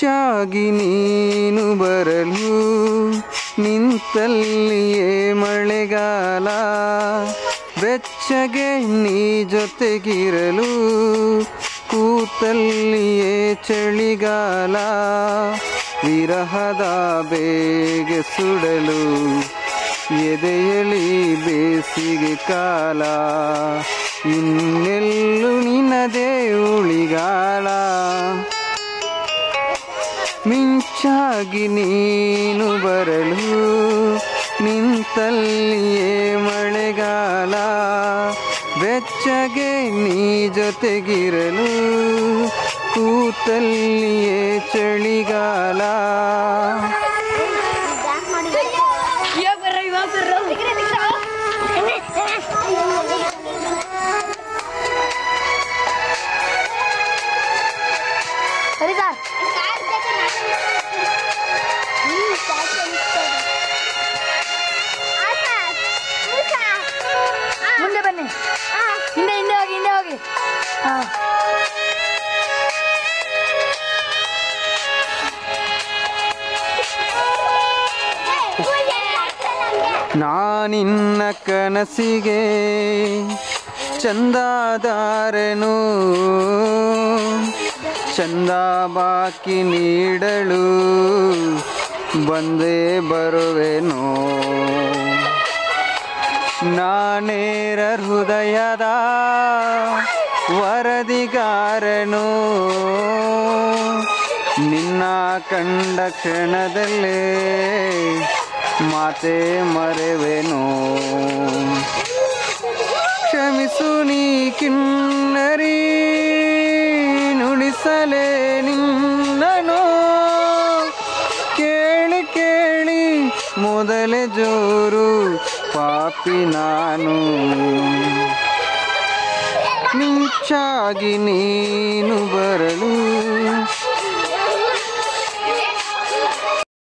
ಮಿಂಚಾಗಿ ನೀನು ಬರಲು ನಿಂತಲ್ಲಿಯೇ ಮಳೆಗಾಲ ಬೆಚ್ಚಗೆ ನೀ ಜೊತೆಗಿರಲು ಕೂತಲ್ಲಿಯೇ ಚಳಿಗಾಲ ವಿರಹದ ಬೇಗೆ ಸುಡಲು ಎದೆಯಲಿ ಬೇಸಿಗೆ ಕಾಲ ಇನ್ನೆಲ್ಲು ನಿನ್ನದೇ ಉಳಿಗಾಲ ಮಿಂಚಾಗಿ ನೀನು ಬರಲು ನಿಂತಲ್ಲಿಯೇ ಮಳೆಗಾಲ ಬೆಚ್ಚಗೆ ನೀ ಜೊತೆಗಿರಲು ಕೂತಲ್ಲಿಯೇ ಚಳಿಗಾಲ ಇವಾಗ ಬರ್ರ ಇವಾಗ ಬರ್ರ ಸರಿ ಸರ್ ಮುಂದೆ ಬನ್ನಿ ಹಿಂದೆ ಹಿಂದೆ ಹೋಗಿ ಹಿಂದೆ ಹೋಗಿ ಹಾ ನಾನಿನ್ನ ಕನಸಿಗೆ ಚಂದಾದಾರನು ಚಂದ ಬಾಕಿ ನೀಡಲು ಬಂದೇ ಬರುವೆನು ನಾನೇರ ಹೃದಯದ ವರದಿಗಾರನು ನಿನ್ನ ಕಂಡ ಕ್ಷಣದಲ್ಲೇ ಮಾತೆ ಮರೆವೆನು ಕ್ಷಮಿಸು ನೀ ಕಿನ್ನರಿ ನುಡಿಸಲೇ ನಿನ್ನನು ಕೇಳಿ ಕೇಳಿ ಮೊದಲೇ ಜೋರು ಪಾಪಿ ನಾನು ಮಿಂಚಾಗಿ ನೀನು ಬರಲು